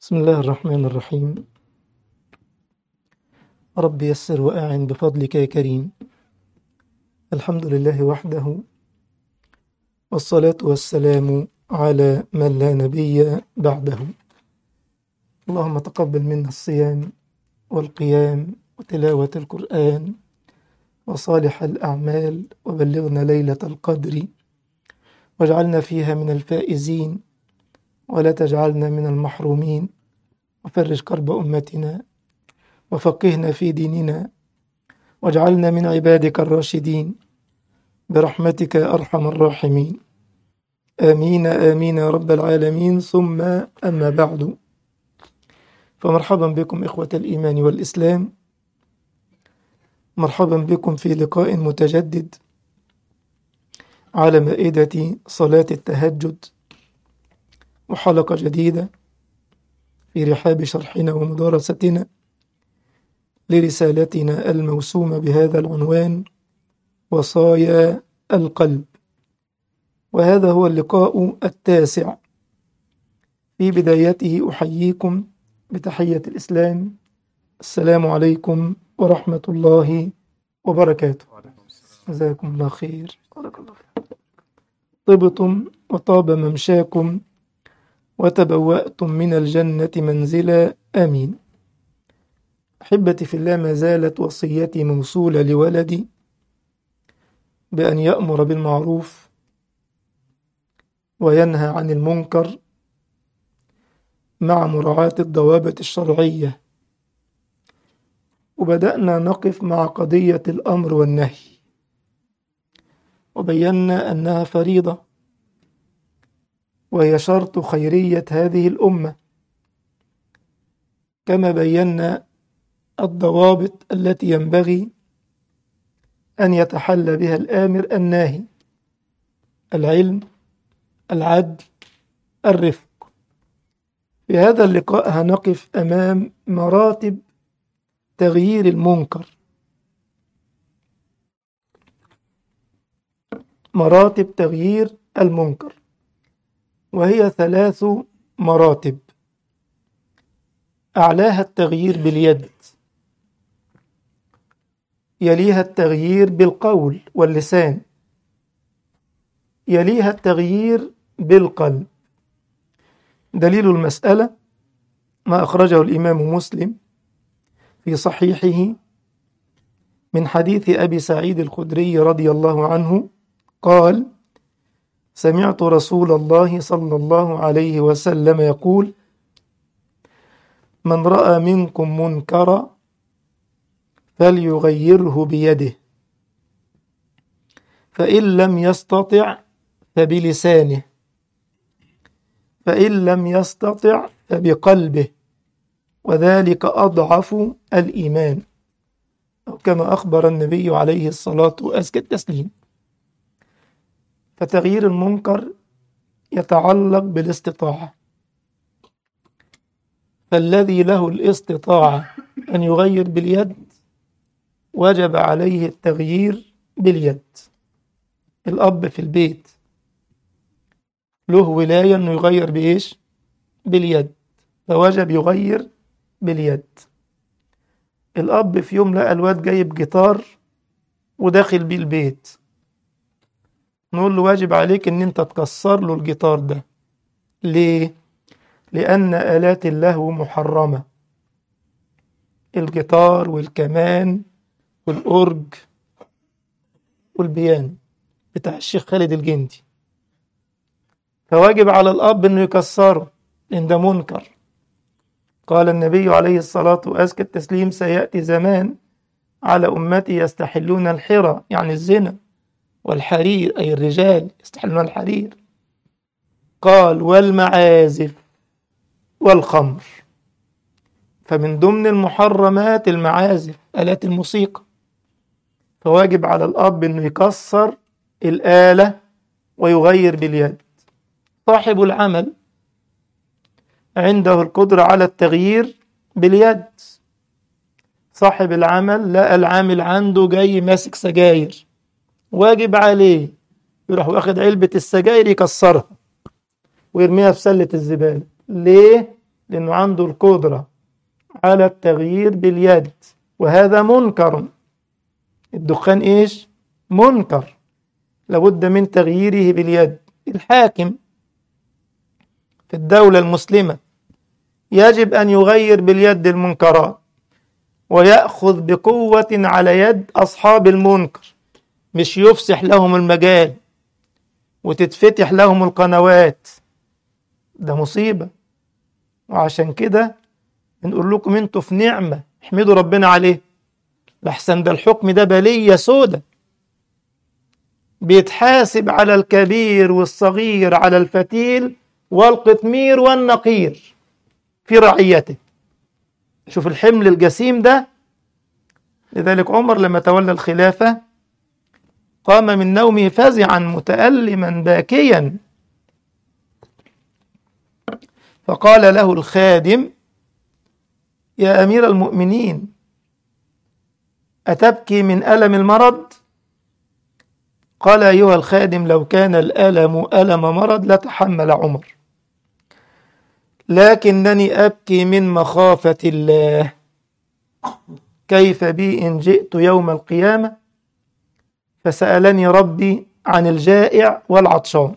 بسم الله الرحمن الرحيم رب يسر وأعن بفضلك يا كريم الحمد لله وحده والصلاة والسلام على من لا نبي بعده اللهم تقبل منا الصيام والقيام وتلاوة القرآن وصالح الأعمال وبلغنا ليلة القدر واجعلنا فيها من الفائزين ولا تجعلنا من المحرومين وفرج كرب أمتنا وفقهنا في ديننا واجعلنا من عبادك الراشدين برحمتك يا أرحم الراحمين آمين آمين يا رب العالمين ثم أما بعد فمرحبا بكم إخوة الإيمان والإسلام مرحبا بكم في لقاء متجدد على مائدة صلاة التهجد وحلقة جديدة في رحاب شرحنا ومدارستنا لرسالتنا الموسومة بهذا العنوان وصايا القلب وهذا هو اللقاء التاسع في بدايته أحييكم بتحية الإسلام السلام عليكم ورحمة الله وبركاته جزاكم الله خير بارك الله فيكم طبتم وطاب ممشاكم وتبوأتم من الجنة منزلا آمين أحبتي في الله ما زالت وصيتي موصولة لولدي بأن يأمر بالمعروف وينهى عن المنكر مع مراعاة الضوابط الشرعية وبدأنا نقف مع قضية الأمر والنهي وبينا أنها فريضة وهي شرط خيرية هذه الأمة كما بينا الضوابط التي ينبغي أن يتحلى بها الآمر الناهي العلم العدل الرفق في هذا اللقاء هنقف أمام مراتب تغيير المنكر مراتب تغيير المنكر وهي ثلاث مراتب أعلاها التغيير باليد يليها التغيير بالقول واللسان يليها التغيير بالقلب دليل المسألة ما أخرجه الإمام مسلم في صحيحه من حديث أبي سعيد الخدري رضي الله عنه قال سمعت رسول الله صلى الله عليه وسلم يقول من رأى منكم منكرا فليغيره بيده فإن لم يستطع فبلسانه فإن لم يستطع فبقلبه وذلك أضعف الإيمان أو كما أخبر النبي عليه الصلاة وأزكى التسليم فتغيير المنكر يتعلق بالاستطاعة فالذي له الاستطاعة أن يغير باليد وجب عليه التغيير باليد الأب في البيت له ولاية أنه يغير بإيش؟ باليد فوجب يغير باليد الأب في يوم لقى الواد جايب جيتار وداخل بيه البيت نقول له واجب عليك ان انت تكسر له الجيتار ده ليه لان الات اللهو محرمه الجيتار والكمان والاورج والبيان بتاع الشيخ خالد الجندي فواجب على الاب انه يكسره لان ده منكر قال النبي عليه الصلاه وازكى التسليم سياتي زمان على امتي يستحلون الحرى يعني الزنا والحرير أي الرجال يستحلون الحرير قال والمعازف والخمر فمن ضمن المحرمات المعازف آلات الموسيقى فواجب على الأب أنه يكسر الآلة ويغير باليد صاحب العمل عنده القدرة على التغيير باليد صاحب العمل لقى العامل عنده جاي ماسك سجاير واجب عليه يروح واخد علبة السجاير يكسرها ويرميها في سلة الزبالة ليه؟ لأنه عنده القدرة على التغيير باليد وهذا منكر الدخان إيش؟ منكر لابد من تغييره باليد الحاكم في الدولة المسلمة يجب أن يغير باليد المنكرات ويأخذ بقوة على يد أصحاب المنكر مش يفسح لهم المجال وتتفتح لهم القنوات ده مصيبة وعشان كده بنقول لكم انتوا في نعمة احمدوا ربنا عليه لحسن ده الحكم ده بلية سودة بيتحاسب على الكبير والصغير على الفتيل والقطمير والنقير في رعيته شوف الحمل الجسيم ده لذلك عمر لما تولى الخلافة قام من نومه فزعا متألما باكيا فقال له الخادم يا أمير المؤمنين أتبكي من ألم المرض؟ قال أيها الخادم لو كان الألم ألم مرض لتحمل عمر لكنني أبكي من مخافة الله كيف بي إن جئت يوم القيامة فسألني ربي عن الجائع والعطشان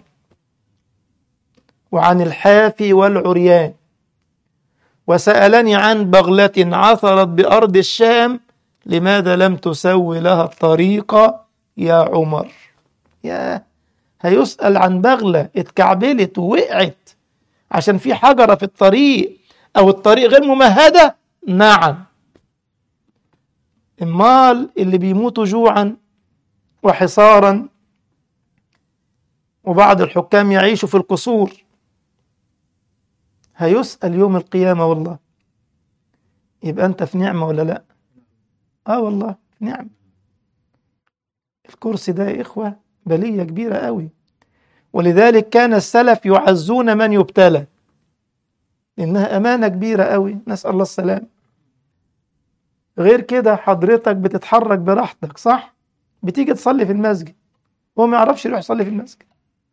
وعن الحافي والعريان وسألني عن بغلة عثرت بأرض الشام لماذا لم تسوي لها الطريق يا عمر يا هيسأل عن بغلة اتكعبلت ووقعت عشان في حجرة في الطريق أو الطريق غير ممهدة نعم المال اللي بيموتوا جوعا وحصارا وبعض الحكام يعيشوا في القصور هيسأل يوم القيامة والله يبقى أنت في نعمة ولا لا آه والله في نعمة الكرسي ده يا إخوة بلية كبيرة قوي ولذلك كان السلف يعزون من يبتلى إنها أمانة كبيرة قوي نسأل الله السلام غير كده حضرتك بتتحرك براحتك صح بتيجي تصلي في المسجد هو ما يعرفش يروح يصلي في المسجد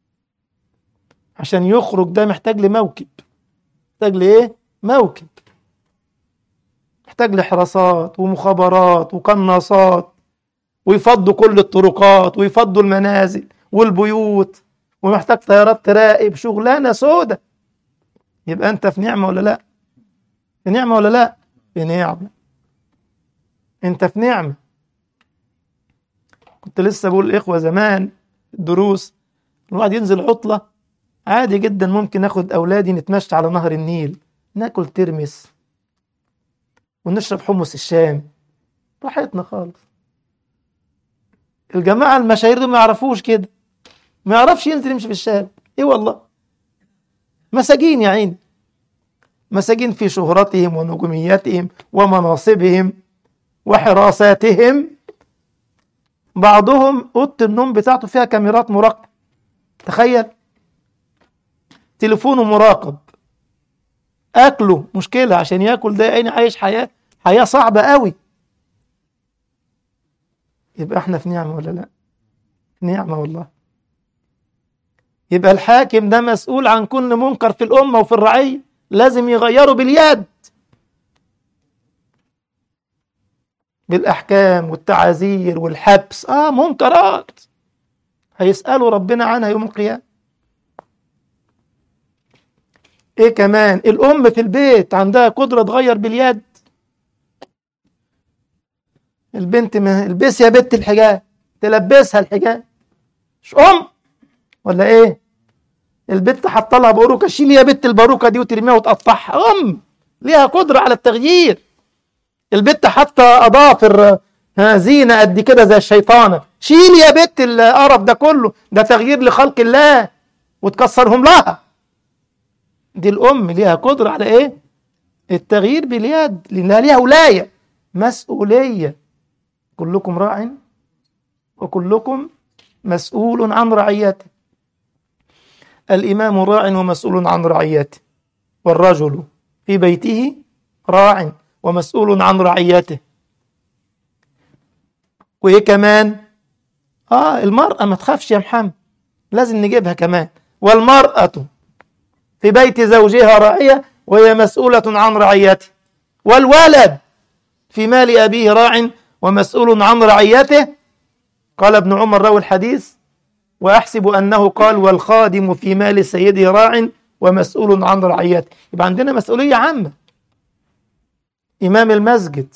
عشان يخرج ده محتاج لموكب محتاج لايه موكب محتاج لحراسات ومخابرات وقناصات ويفضوا كل الطرقات ويفضوا المنازل والبيوت ومحتاج طيارات تراقب شغلانه سودة يبقى انت في نعمه ولا لا في نعمه ولا لا في نعمه انت في نعمه كنت لسه بقول الاخوه زمان الدروس الواحد ينزل عطله عادي جدا ممكن اخد اولادي نتمشى على نهر النيل ناكل ترمس ونشرب حمص الشام راحتنا خالص الجماعه المشاهير دول ما يعرفوش كده ما يعرفش ينزل يمشي في الشارع ايه والله مساجين يا عيني مساجين في شهرتهم ونجوميتهم ومناصبهم وحراساتهم بعضهم اوضه النوم بتاعته فيها كاميرات مراقبه تخيل تليفونه مراقب اكله مشكله عشان ياكل ده عيني عايش حياه حياه صعبه قوي يبقى احنا في نعمه ولا لا في نعمه والله يبقى الحاكم ده مسؤول عن كل منكر في الامه وفي الرعيه لازم يغيره باليد بالاحكام والتعازير والحبس اه منكرات هيسالوا ربنا عنها يوم القيامه ايه كمان الام في البيت عندها قدره تغير باليد البنت ما البس يا بنت الحجاب تلبسها الحجاب مش ام ولا ايه البنت حاطه لها باروكه شيلي يا بنت الباروكه دي وترميها وتقطعها ام ليها قدره على التغيير البنت حاطه اظافر زينه قد كده زي الشيطانه شيلي يا بنت القرف ده كله ده تغيير لخلق الله وتكسرهم لها دي الام ليها قدره على ايه التغيير باليد لانها ليها ولايه مسؤوليه كلكم راع وكلكم مسؤول عن رعيته الامام راع ومسؤول عن رعيته والرجل في بيته راع ومسؤول عن رعيته وايه كمان اه المراه ما تخافش يا محمد لازم نجيبها كمان والمراه في بيت زوجها راعية وهي مسؤولة عن رعيته والولد في مال أبيه راع ومسؤول عن رعيته قال ابن عمر روى الحديث وأحسب أنه قال والخادم في مال سيده راع ومسؤول عن رعيته يبقى عندنا مسؤولية عامة إمام المسجد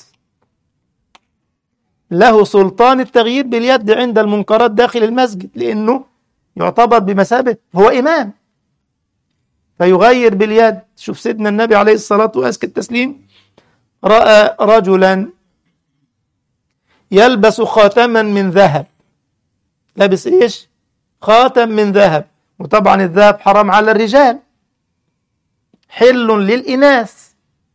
له سلطان التغيير باليد عند المنكرات داخل المسجد لأنه يعتبر بمثابة هو إمام فيغير باليد شوف سيدنا النبي عليه الصلاة وأزكى التسليم رأى رجلا يلبس خاتما من ذهب لابس ايش خاتم من ذهب وطبعا الذهب حرام على الرجال حل للإناث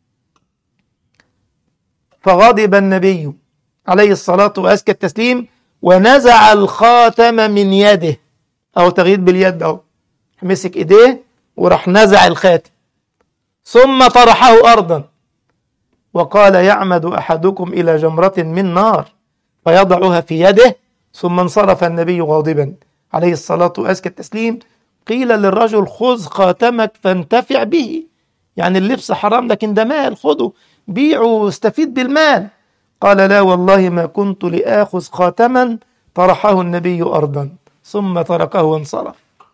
فغضب النبي عليه الصلاة وأزكى التسليم ونزع الخاتم من يده أو تغيير باليد أو مسك إيديه وراح نزع الخاتم ثم طرحه أرضا وقال يعمد أحدكم إلى جمرة من نار فيضعها في يده ثم انصرف النبي غاضبا عليه الصلاة وأزكى التسليم قيل للرجل خذ خاتمك فانتفع به يعني اللبس حرام لكن ده مال خذه بيعه واستفيد بالمال قال لا والله ما كنت لآخذ خاتما طرحه النبي أرضا ثم تركه وانصرف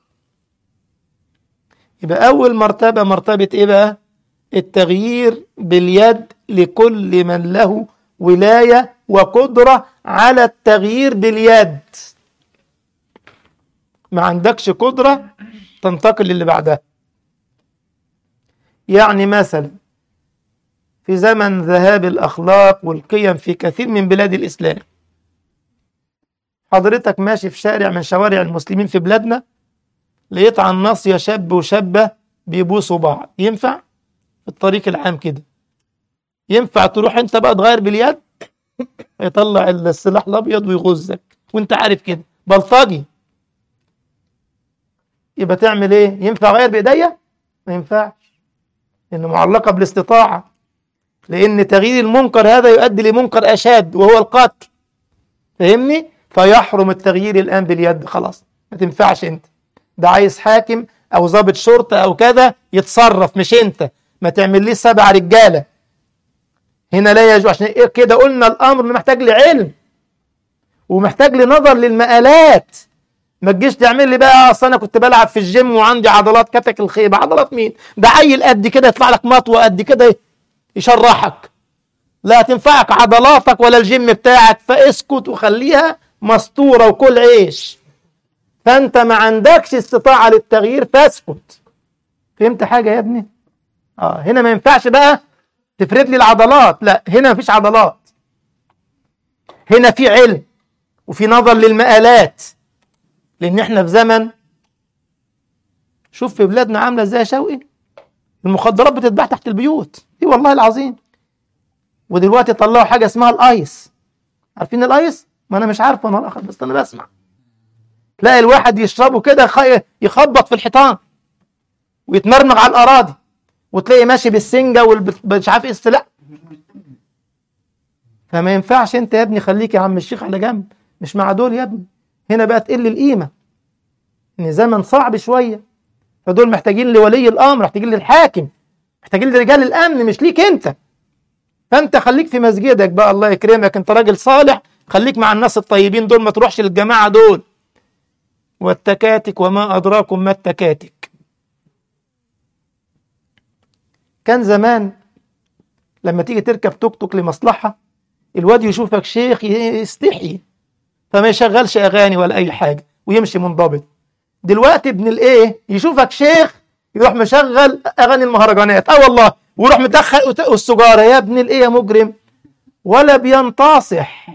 يبقى أول مرتبة مرتبة إيه بقى؟ التغيير باليد لكل من له ولاية وقدرة على التغيير باليد ما عندكش قدرة تنتقل للي بعدها يعني مثلا في زمن ذهاب الأخلاق والقيم في كثير من بلاد الإسلام حضرتك ماشي في شارع من شوارع المسلمين في بلادنا لقيت على الناصية شاب وشابة بيبوسوا بعض ينفع؟ في الطريق العام كده ينفع تروح انت بقى تغير باليد يطلع السلاح الابيض ويغزك وانت عارف كده بلطجي يبقى تعمل ايه ينفع غير بايديا ما ينفعش لانه معلقه بالاستطاعه لان تغيير المنكر هذا يؤدي لمنكر اشد وهو القتل فاهمني فيحرم التغيير الان باليد خلاص ما تنفعش انت ده عايز حاكم او ضابط شرطه او كذا يتصرف مش انت ما تعمليش سبع رجاله هنا لا يجوز عشان إيه كده قلنا الامر محتاج لعلم ومحتاج لنظر للمقالات ما تجيش تعمل لي بقى اصل انا كنت بلعب في الجيم وعندي عضلات كتك الخيبه عضلات مين ده عيل قد كده يطلع لك مطوه قد كده يشرحك لا تنفعك عضلاتك ولا الجيم بتاعك فاسكت وخليها مستوره وكل عيش فانت ما عندكش استطاعه للتغيير فاسكت فهمت حاجه يا ابني اه هنا ما ينفعش بقى تفرد لي العضلات لا هنا مفيش عضلات هنا في علم وفي نظر للمقالات لان احنا في زمن شوف في بلادنا عامله ازاي يا شوقي المخدرات بتتباع تحت البيوت اي والله العظيم ودلوقتي طلعوا حاجه اسمها الايس عارفين الايس ما انا مش عارفه انا الاخر بس انا بسمع تلاقي الواحد يشربه كده يخبط في الحيطان ويتمرمغ على الاراضي وتلاقي ماشي بالسنجه والمش عارف ايه السلاح فما ينفعش انت يا ابني خليك يا عم الشيخ على جنب مش مع دول يا ابني هنا بقى تقل القيمه ان زمن صعب شويه فدول محتاجين لولي الامر محتاجين للحاكم محتاجين لرجال الامن مش ليك انت فانت خليك في مسجدك بقى الله يكرمك انت راجل صالح خليك مع الناس الطيبين دول ما تروحش للجماعه دول والتكاتك وما ادراكم ما التكاتك كان زمان لما تيجي تركب توك توك لمصلحة الواد يشوفك شيخ يستحي فما يشغلش أغاني ولا أي حاجة ويمشي منضبط دلوقتي ابن الإيه يشوفك شيخ يروح مشغل أغاني المهرجانات أه والله ويروح مدخل السجارة يا ابن الإيه يا مجرم ولا بينتصح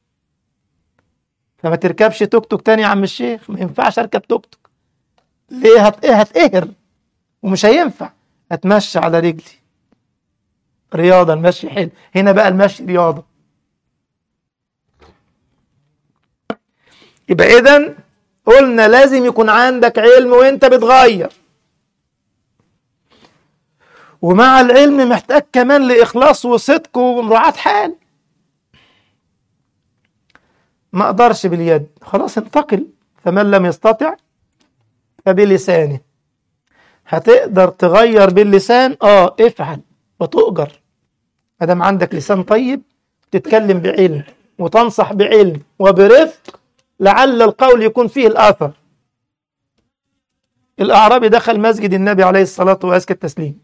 فما تركبش توك توك تاني يا عم الشيخ ما ينفعش أركب توك توك ليه هت... هتقهر ومش هينفع اتمشى على رجلي رياضة المشي حلو هنا بقى المشي رياضة يبقى إذا قلنا لازم يكون عندك علم وانت بتغير ومع العلم محتاج كمان لإخلاص وصدق ومراعاة حال ما أقدرش باليد خلاص انتقل فمن لم يستطع فبلسانه هتقدر تغير باللسان اه افعل وتؤجر ما دام عندك لسان طيب تتكلم بعلم وتنصح بعلم وبرفق لعل القول يكون فيه الاثر الاعرابي دخل مسجد النبي عليه الصلاه وازكى التسليم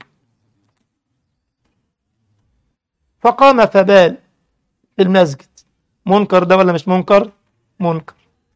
فقام فبال في المسجد منكر ده ولا مش منكر منكر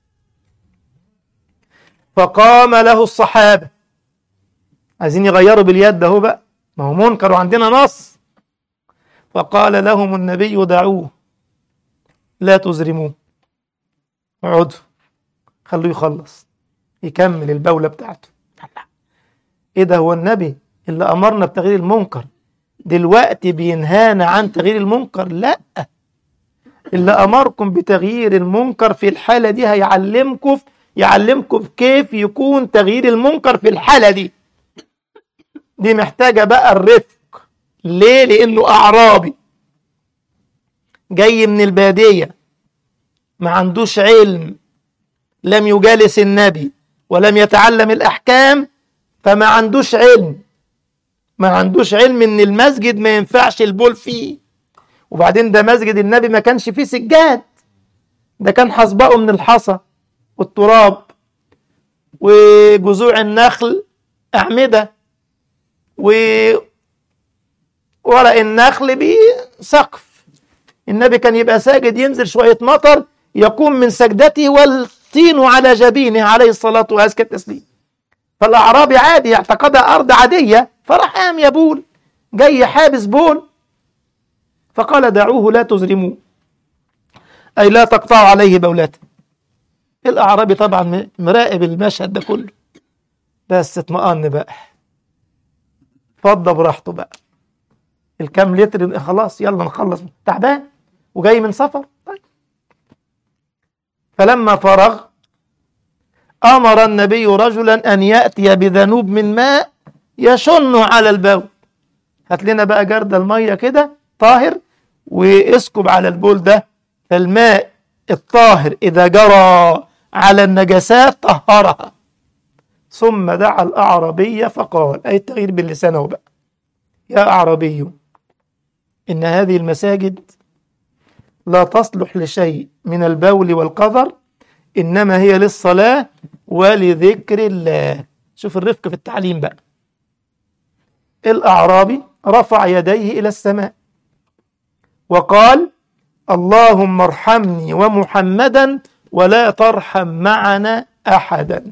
فقام له الصحابه عايزين يغيروا باليد ده هو بقى ما هو منكر وعندنا نص فقال لهم النبي دعوه لا تزرموه اقعدوا خلوه يخلص يكمل البولة بتاعته لا. ايه ده هو النبي اللي امرنا بتغيير المنكر دلوقتي بينهانا عن تغيير المنكر لا اللي امركم بتغيير المنكر في الحالة دي هيعلمكم يعلمكم كيف يكون تغيير المنكر في الحالة دي دي محتاجة بقى الرفق ليه لانه اعرابي جاي من البادية ما عندوش علم لم يجالس النبي ولم يتعلم الأحكام فما عندوش علم ما عندوش علم ان المسجد ما ينفعش البول فيه وبعدين ده مسجد النبي ما كانش فيه سجاد ده كان حصبقه من الحصى والتراب وجذوع النخل أعمدة وورق النخل بسقف النبي كان يبقى ساجد ينزل شوية مطر يقوم من سجدته والطين على جبينه عليه الصلاة وأزكى التسليم فالأعرابي عادي اعتقدها أرض عادية فراح قام يبول جاي حابس بول فقال دعوه لا تزرموه أي لا تقطعوا عليه بولاته الأعرابي طبعا مراقب المشهد ده كله بس اطمئن بقى فضى براحته بقى الكام لتر خلاص يلا نخلص تعبان وجاي من سفر طيب فلما فرغ أمر النبي رجلا أن يأتي بذنوب من ماء يشن على البول هات لنا بقى جرد المية كده طاهر واسكب على البول ده فالماء الطاهر إذا جرى على النجاسات طهرها ثم دعا الأعرابي فقال أي التغيير باللسان هو بقى يا أعرابي إن هذه المساجد لا تصلح لشيء من البول والقذر إنما هي للصلاة ولذكر الله شوف الرفق في التعليم بقى الأعرابي رفع يديه إلى السماء وقال اللهم ارحمني ومحمدا ولا ترحم معنا أحدا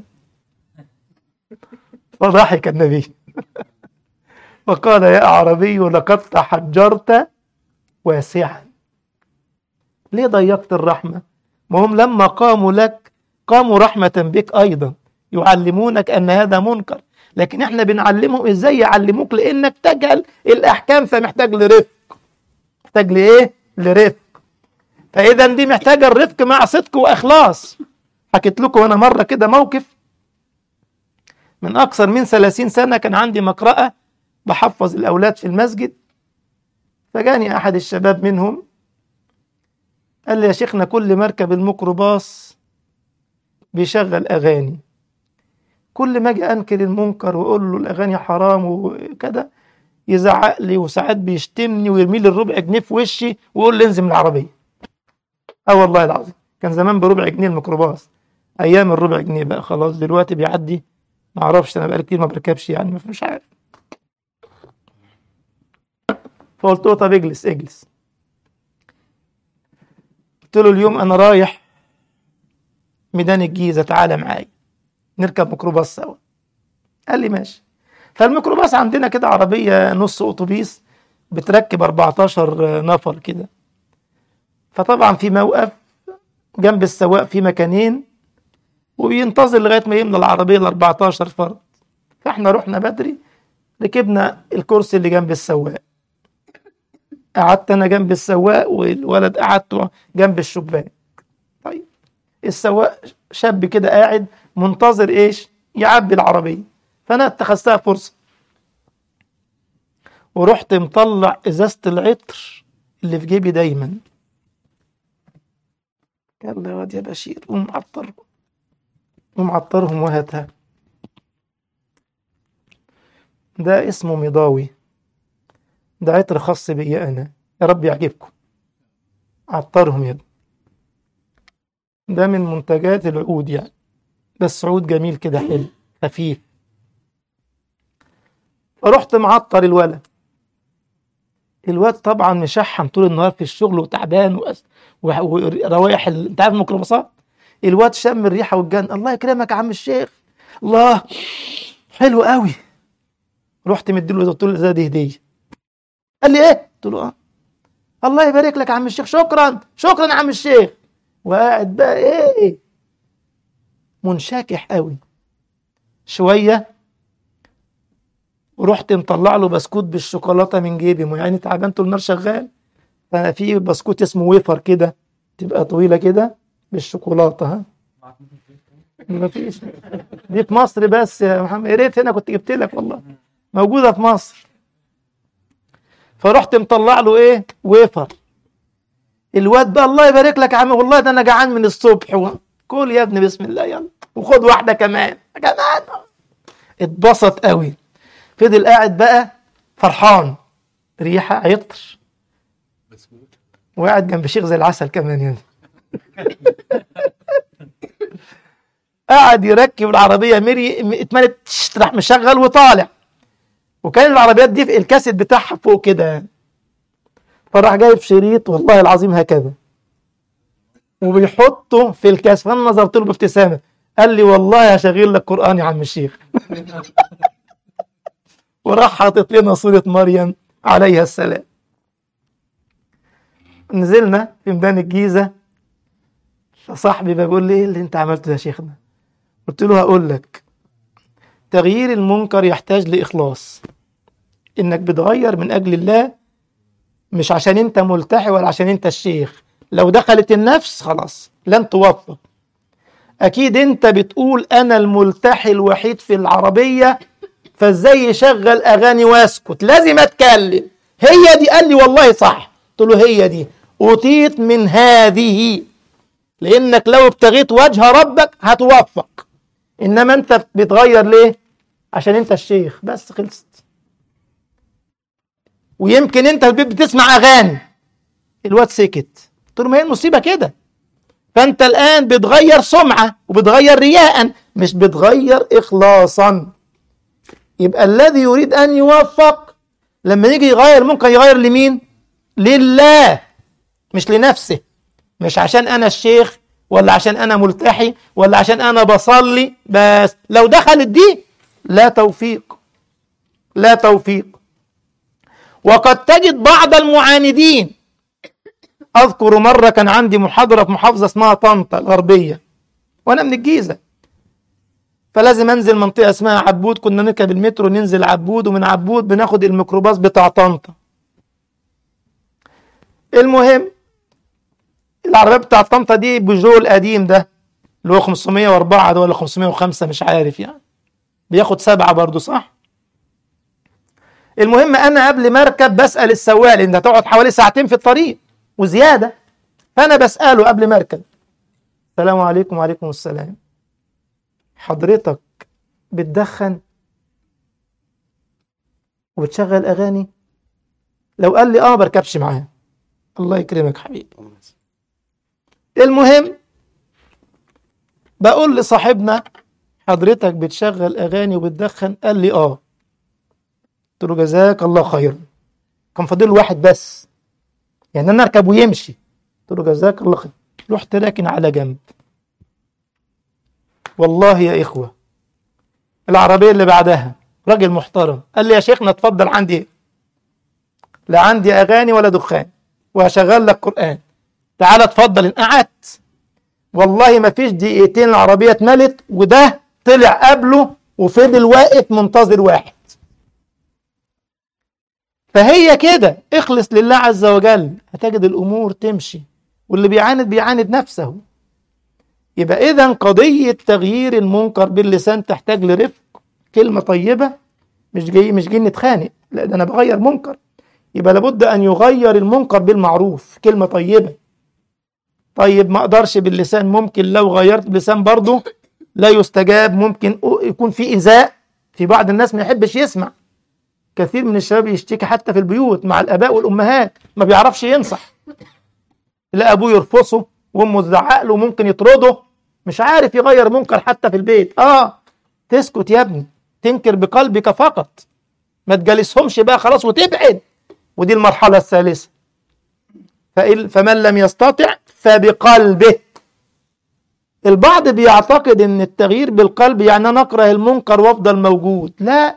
فضحك النبي وقال يا أعربي لقد تحجرت واسعا ليه ضيقت الرحمة ما هم لما قاموا لك قاموا رحمة بك أيضا يعلمونك أن هذا منكر لكن احنا بنعلمهم ازاي يعلموك لانك تجهل الاحكام فمحتاج لرفق محتاج لايه لرفق فاذا دي محتاجه الرفق مع صدق واخلاص حكيت لكم انا مره كده موقف من اكثر من 30 سنه كان عندي مقرأة بحفظ الاولاد في المسجد فجاني احد الشباب منهم قال لي يا شيخنا كل مركب الميكروباص بيشغل اغاني كل ما اجي انكر المنكر واقول له الاغاني حرام وكده يزعق لي وساعات بيشتمني ويرمي لي الربع جنيه في وشي ويقول لي انزل من العربيه اه والله العظيم كان زمان بربع جنيه الميكروباص ايام الربع جنيه بقى خلاص دلوقتي بيعدي ما اعرفش انا بقالي كتير ما بركبش يعني مش عارف فقلت له طب اجلس اجلس قلت له اليوم انا رايح ميدان الجيزه تعالى معايا نركب ميكروباص سوا قال لي ماشي فالميكروباص عندنا كده عربية نص أتوبيس بتركب 14 نفر كده فطبعا في موقف جنب السواق في مكانين وبينتظر لغاية ما يملى العربية ال 14 فرد فاحنا رحنا بدري ركبنا الكرسي اللي جنب السواق قعدت انا جنب السواق والولد قعدت جنب الشباك طيب السواق شاب كده قاعد منتظر ايش يعبي العربية فانا اتخذتها فرصة ورحت مطلع ازازة العطر اللي في جيبي دايما يلا يا واد يا بشير قوم عطرهم قوم عطرهم وهاتها ده اسمه مضاوي ده عطر خاص بي انا يا رب يعجبكم عطرهم يا ابني ده من منتجات العود يعني بس عود جميل كده حلو خفيف فرحت معطر الولد الواد طبعا مشحم طول النهار في الشغل وتعبان وأس- و- وروايح ال- انت عارف الميكروباصات الواد شم الريحه والجن الله يكرمك يا عم الشيخ الله حلو قوي رحت مديله قلت له ده دي هديه قال لي ايه قلت له اه الله يبارك لك يا عم الشيخ شكرا شكرا يا عم الشيخ وقاعد بقى ايه منشكح قوي شويه ورحت مطلع له بسكوت بالشوكولاته من جيبي ما يعني تعبان طول النهار شغال ففي بسكوت اسمه ويفر كده تبقى طويله كده بالشوكولاته ها ما فيش دي في مصر بس يا محمد يا ريت هنا كنت جبت لك والله موجوده في مصر فرحت مطلع له ايه ويفر الواد بقى الله يبارك لك يا عم والله ده انا جعان من الصبح و... كل يا ابني بسم الله يلا وخد واحده كمان كمان اتبسط قوي فضل قاعد بقى فرحان ريحه عطر وقاعد جنب شيخ زي العسل كمان يعني قاعد يركب العربيه مري اتملت تشت، راح مشغل وطالع وكان العربيات دي في الكاسيت بتاعها فوق كده يعني فراح جايب شريط والله العظيم هكذا وبيحطه في الكاس فانا نظرت له بابتسامه قال لي والله هشغل لك قران يا عم الشيخ وراح حاطط لنا صوره مريم عليها السلام نزلنا في ميدان الجيزه فصاحبي بيقول لي ايه اللي انت عملته ده يا شيخنا قلت له هقول لك تغيير المنكر يحتاج لاخلاص انك بتغير من اجل الله مش عشان انت ملتحي ولا عشان انت الشيخ لو دخلت النفس خلاص لن توفق اكيد انت بتقول انا الملتحي الوحيد في العربيه فازاي يشغل اغاني واسكت لازم اتكلم هي دي قال لي والله صح قلت له هي دي اوتيت من هذه لانك لو ابتغيت وجه ربك هتوفق انما انت بتغير ليه عشان انت الشيخ بس خلصت ويمكن انت في البيت بتسمع اغاني الواد سكت قلت له ما هي المصيبه كده فانت الان بتغير سمعه وبتغير رياء مش بتغير اخلاصا يبقى الذي يريد ان يوفق لما يجي يغير ممكن يغير لمين لله مش لنفسه مش عشان انا الشيخ ولا عشان انا ملتحي ولا عشان انا بصلي بس لو دخلت دي لا توفيق لا توفيق وقد تجد بعض المعاندين اذكر مره كان عندي محاضره في محافظه اسمها طنطا الغربيه وانا من الجيزه فلازم انزل منطقه اسمها عبود كنا نركب المترو ننزل عبود ومن عبود بناخد الميكروباص بتاع طنطا المهم العربيه بتاع طنطا دي بيجو القديم ده اللي هو 504 ده ولا 505 مش عارف يعني بياخد سبعه برضه صح المهم انا قبل ما اركب بسال السواق لان هتقعد حوالي ساعتين في الطريق وزياده فانا بساله قبل ما اركب السلام عليكم وعليكم السلام حضرتك بتدخن وبتشغل اغاني لو قال لي اه بركبش معاه الله يكرمك حبيبي المهم بقول لصاحبنا حضرتك بتشغل اغاني وبتدخن قال لي اه قلت له جزاك الله خيرا كان فاضل له واحد بس يعني انا اركب ويمشي قلت له جزاك الله خير رحت راكن على جنب والله يا اخوه العربيه اللي بعدها راجل محترم قال لي يا شيخنا اتفضل عندي ايه لا عندي اغاني ولا دخان وهشغل لك قران تعالى اتفضل ان قعدت والله ما فيش دقيقتين العربيه اتملت وده طلع قبله وفضل واقف منتظر واحد فهي كده اخلص لله عز وجل هتجد الامور تمشي واللي بيعاند بيعاند نفسه يبقى اذا قضيه تغيير المنكر باللسان تحتاج لرفق كلمه طيبه مش جاي مش جايين نتخانق لا ده انا بغير منكر يبقى لابد ان يغير المنكر بالمعروف كلمه طيبه طيب ما اقدرش باللسان ممكن لو غيرت باللسان برضه لا يستجاب ممكن يكون في ايذاء في بعض الناس ما يحبش يسمع كثير من الشباب يشتكي حتى في البيوت مع الآباء والأمهات ما بيعرفش ينصح لا أبوه يرفصه وأمه تزعق له وممكن يطرده مش عارف يغير منكر حتى في البيت آه تسكت يا ابني تنكر بقلبك فقط ما تجالسهمش بقى خلاص وتبعد ودي المرحلة الثالثة فإن فمن لم يستطع فبقلبه البعض بيعتقد ان التغيير بالقلب يعني انا اكره المنكر وافضل موجود لا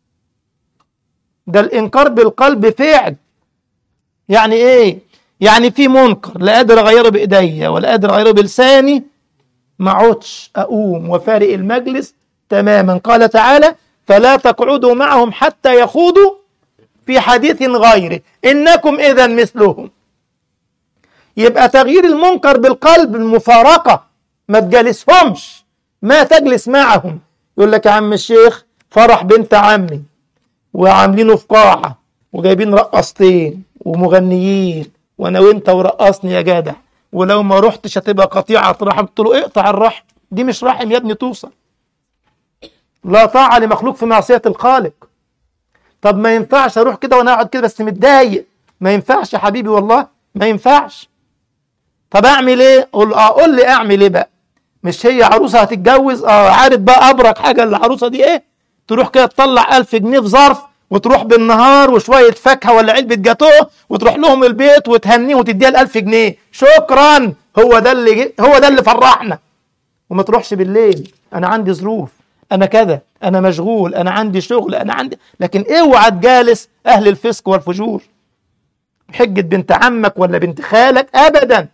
ده الانكار بالقلب فعل يعني ايه يعني في منكر لا قادر اغيره بايديا ولا قادر اغيره بلساني ما اقعدش اقوم وفارق المجلس تماما قال تعالى فلا تقعدوا معهم حتى يخوضوا في حديث غيره انكم اذا مثلهم يبقى تغيير المنكر بالقلب المفارقه ما تجالسهمش ما تجلس معهم يقول لك يا عم الشيخ فرح بنت عمي وعاملينه في قاعة وجايبين رقصتين ومغنيين وانا وانت ورقصني يا جدع ولو ما رحتش هتبقى قطيعة رحم قلت له اقطع الرحم دي مش رحم يا ابني توصل لا طاعة لمخلوق في معصية الخالق طب ما ينفعش اروح كده وانا اقعد كده بس متضايق ما ينفعش يا حبيبي والله ما ينفعش طب اعمل ايه قول اه قول لي اعمل ايه بقى مش هي عروسه هتتجوز اه عارف بقى ابرك حاجه العروسه دي ايه تروح كده تطلع ألف جنيه في ظرف وتروح بالنهار وشويه فاكهه ولا علبه جاتوه وتروح لهم البيت وتهنيه وتديها الألف جنيه شكرا هو ده اللي هو ده اللي فرحنا وما تروحش بالليل انا عندي ظروف انا كذا انا مشغول انا عندي شغل انا عندي لكن اوعى تجالس اهل الفسق والفجور حجه بنت عمك ولا بنت خالك ابدا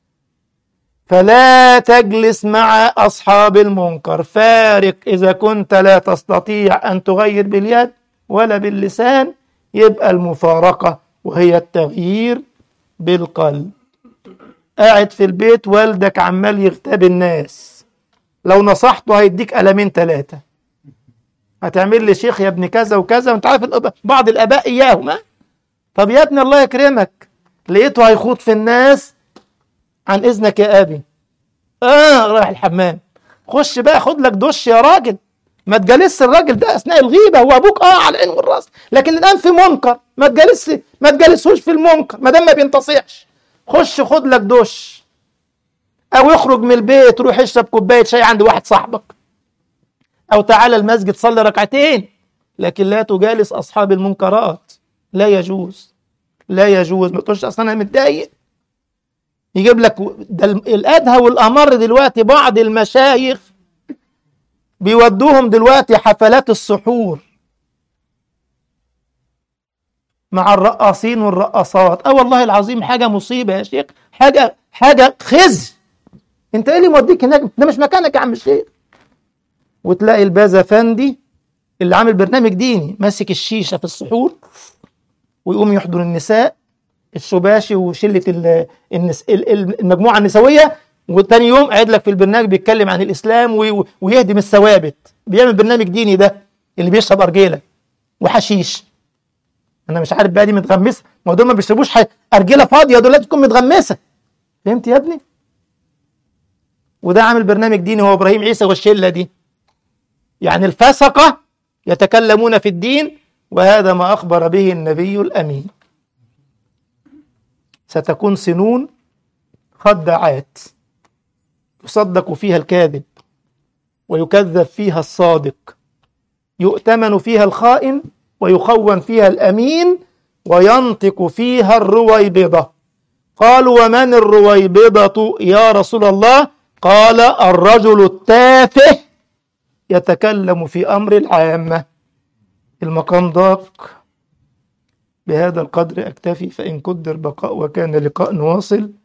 فلا تجلس مع أصحاب المنكر فارق إذا كنت لا تستطيع أن تغير باليد ولا باللسان يبقى المفارقة وهي التغيير بالقلب قاعد في البيت والدك عمال يغتاب الناس لو نصحته هيديك قلمين ثلاثة هتعمل لي شيخ يا ابن كذا وكذا وانت عارف الأب... بعض الآباء إياهم ها؟ طب يا ابني الله يكرمك لقيته هيخوض في الناس عن اذنك يا ابي اه رايح الحمام خش بقى خد لك دش يا راجل ما تجالسش الراجل ده اثناء الغيبه هو ابوك اه على العين والراس لكن الان في منكر ما تجالس ما تجالسوش في المنكر ما دام ما بينتصحش خش خد لك دش او يخرج من البيت روح اشرب كوبايه شاي عند واحد صاحبك او تعالى المسجد صلي ركعتين لكن لا تجالس اصحاب المنكرات لا يجوز لا يجوز ما تقولش اصل انا متضايق يجيب لك ده الادهى والامر دلوقتي بعض المشايخ بيودوهم دلوقتي حفلات السحور مع الرقاصين والرقاصات اه والله العظيم حاجه مصيبه يا شيخ حاجه حاجه خزي انت ايه اللي موديك هناك ده مش مكانك يا عم الشيخ وتلاقي البازا فندي اللي عامل برنامج ديني ماسك الشيشه في السحور ويقوم يحضن النساء الشباشي وشله ال- النس... ال- ال- المجموعه النسويه وتاني يوم قاعد لك في البرنامج بيتكلم عن الاسلام وي... ويهدم الثوابت بيعمل برنامج ديني ده اللي بيشرب ارجيله وحشيش انا مش عارف بقى دي متغمسه ما دول ما بيشربوش ح... ارجيله فاضيه دول لازم تكون متغمسه فهمت يا ابني وده عامل برنامج ديني هو ابراهيم عيسى والشله دي يعني الفسقه يتكلمون في الدين وهذا ما اخبر به النبي الامين ستكون سنون خداعات يصدق فيها الكاذب ويكذب فيها الصادق يؤتمن فيها الخائن ويخون فيها الامين وينطق فيها الرويبضه قالوا ومن الرويبضه يا رسول الله قال الرجل التافه يتكلم في امر العامه المقام ضاق بهذا القدر أكتفي فإن قدر بقاء وكان لقاء واصل